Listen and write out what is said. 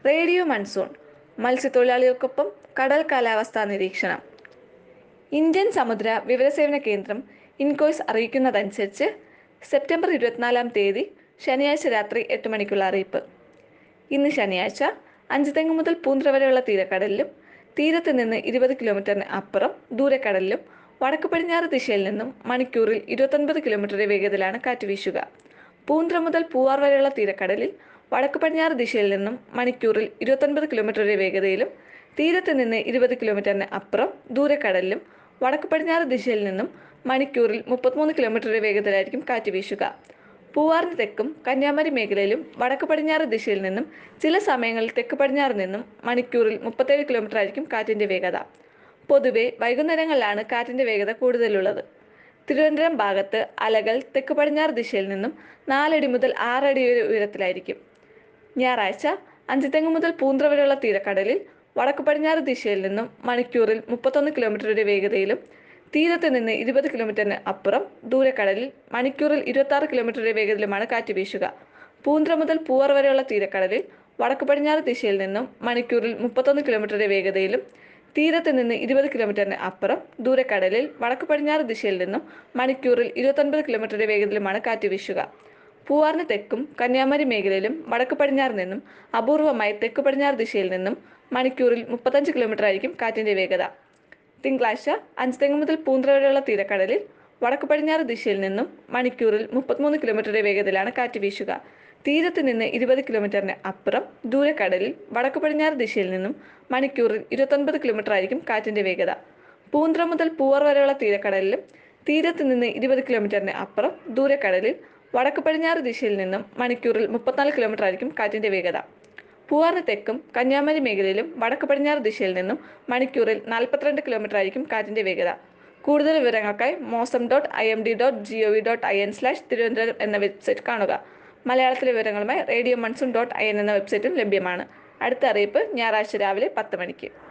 radio monsoon മത്സ്യത്തൊഴിലാളികൾക്കൊപ്പം കടൽ കാലാവസ്ഥാ നിരീക്ഷണം ഇന്ത്യൻ സമുദ്ര വിവരസേവന കേന്ദ്രം ഇൻകോയ്സ് അറിയിക്കുന്നതനുസരിച്ച് സെപ്റ്റംബർ ഇരുപത്തിനാലാം തീയതി ശനിയാഴ്ച രാത്രി എട്ട് മണിക്കുള്ള അറിയിപ്പ് ഇന്ന് ശനിയാഴ്ച അഞ്ചുതെങ്ങ് മുതൽ പൂന്ത്ര വരെയുള്ള തീരക്കടലിലും തീരത്ത് നിന്ന് ഇരുപത് കിലോമീറ്ററിന് അപ്പുറം ദൂരക്കടലിലും വടക്ക് പടിഞ്ഞാറ് ദിശയിൽ നിന്നും മണിക്കൂറിൽ ഇരുപത്തൊൻപത് കിലോമീറ്റർ വേഗത്തിലാണ് കാറ്റ് വീശുക പൂന്ത്ര മുതൽ പൂവാർ വരെയുള്ള തീരക്കടലിൽ വടക്ക് പടിഞ്ഞാറ് ദിശയിൽ നിന്നും മണിക്കൂറിൽ ഇരുപത്തൊൻപത് കിലോമീറ്റർ വേഗതയിലും തീരത്ത് നിന്ന് ഇരുപത് കിലോമീറ്ററിന് അപ്പുറം ദൂരക്കടലിലും വടക്ക് പടിഞ്ഞാറ് ദിശയിൽ നിന്നും മണിക്കൂറിൽ മുപ്പത്തിമൂന്ന് കിലോമീറ്റർ വേഗത്തിലായിരിക്കും കാറ്റ് വീശുക പൂവാറിന് തെക്കും കന്യാകുമാരി മേഖലയിലും വടക്ക് പടിഞ്ഞാറ് ദിശയിൽ നിന്നും ചില സമയങ്ങളിൽ തെക്ക് പടിഞ്ഞാറ് നിന്നും മണിക്കൂറിൽ മുപ്പത്തേഴ് കിലോമീറ്റർ ആയിരിക്കും കാറ്റിൻ്റെ വേഗത പൊതുവെ വൈകുന്നേരങ്ങളിലാണ് കാറ്റിൻ്റെ വേഗത കൂടുതലുള്ളത് തിരുവനന്തപുരം ഭാഗത്ത് അലകൾ തെക്ക് പടിഞ്ഞാറ് ദിശയിൽ നിന്നും നാലടി മുതൽ ആറടി വരെ ഉയരത്തിലായിരിക്കും ഞായറാഴ്ച അഞ്ചുതെങ്ങ് മുതൽ പൂന്ത്ര വരെയുള്ള തീരക്കടലിൽ വടക്ക് പടിഞ്ഞാറ് ദിശയിൽ നിന്നും മണിക്കൂറിൽ മുപ്പത്തൊന്ന് കിലോമീറ്ററുടെ വേഗതയിലും തീരത്ത് നിന്ന് ഇരുപത് കിലോമീറ്ററിന് അപ്പുറം ദൂരക്കടലിൽ മണിക്കൂറിൽ ഇരുപത്തി കിലോമീറ്ററുടെ വേഗതയിലുമാണ് കാറ്റ് വീശുക പൂന്ത്ര മുതൽ പൂവർ വരെയുള്ള തീരക്കടലിൽ വടക്ക് പടിഞ്ഞാറ് ദിശയിൽ നിന്നും മണിക്കൂറിൽ മുപ്പത്തൊന്ന് കിലോമീറ്ററുടെ വേഗതയിലും തീരത്ത് നിന്ന് ഇരുപത് കിലോമീറ്ററിന് അപ്പുറം ദൂരക്കടലിൽ വടക്ക് പടിഞ്ഞാറ് ദിശയിൽ നിന്നും മണിക്കൂറിൽ ഇരുപത്തൊൻപത് കിലോമീറ്ററുടെ വേഗതയിലുമാണ് കാറ്റ് വീശുക പൂവാറിന് തെക്കും കന്യാകുമാരി മേഖലയിലും വടക്ക് പടിഞ്ഞാറ് നിന്നും അപൂർവമായി തെക്ക് പടിഞ്ഞാറ് ദിശയിൽ നിന്നും മണിക്കൂറിൽ മുപ്പത്തഞ്ച് കിലോമീറ്റർ ആയിരിക്കും കാറ്റിന്റെ വേഗത തിങ്കളാഴ്ച അഞ്ചുതെങ്ങ് മുതൽ പൂന്ത്ര വരെയുള്ള തീരക്കടലിൽ വടക്ക് പടിഞ്ഞാറ് ദിശയിൽ നിന്നും മണിക്കൂറിൽ മുപ്പത്തിമൂന്ന് കിലോമീറ്ററുടെ വേഗതയിലാണ് കാറ്റ് വീശുക തീരത്ത് നിന്ന് ഇരുപത് കിലോമീറ്ററിന് അപ്പുറം ദൂരക്കടലിൽ വടക്ക് പടിഞ്ഞാറ് ദിശയിൽ നിന്നും മണിക്കൂറിൽ ഇരുപത്തൊൻപത് കിലോമീറ്റർ ആയിരിക്കും കാറ്റിന്റെ വേഗത പൂന്ത്ര മുതൽ പൂവർ വരെയുള്ള തീരക്കടലിലും തീരത്ത് നിന്ന് ഇരുപത് കിലോമീറ്ററിന് അപ്പുറം ദൂരക്കടലിൽ വടക്ക് പടിഞ്ഞാറ് ദിശയിൽ നിന്നും മണിക്കൂറിൽ മുപ്പത്തിനാല് കിലോമീറ്റർ ആയിരിക്കും കാറ്റിന്റെ വേഗത പൂവാറിന് തെക്കും കന്യാകുമാരി മേഖലയിലും വടക്ക് പടിഞ്ഞാറ് ദിശയിൽ നിന്നും മണിക്കൂറിൽ നാൽപ്പത്തിരണ്ട് കിലോമീറ്റർ ആയിരിക്കും കാറ്റിന്റെ വേഗത കൂടുതൽ വിവരങ്ങൾക്കായി Mausam dot I M D dot G O V dot I N slash Thiruvananthapuram എന്ന വെബ്സൈറ്റ് കാണുക മലയാളത്തിലെ വിവരങ്ങളുമായി radio monsoon dot I N എന്ന വെബ്സൈറ്റും ലഭ്യമാണ് അടുത്ത അറിയിപ്പ് ഞായറാഴ്ച രാവിലെ പത്ത് മണിക്ക്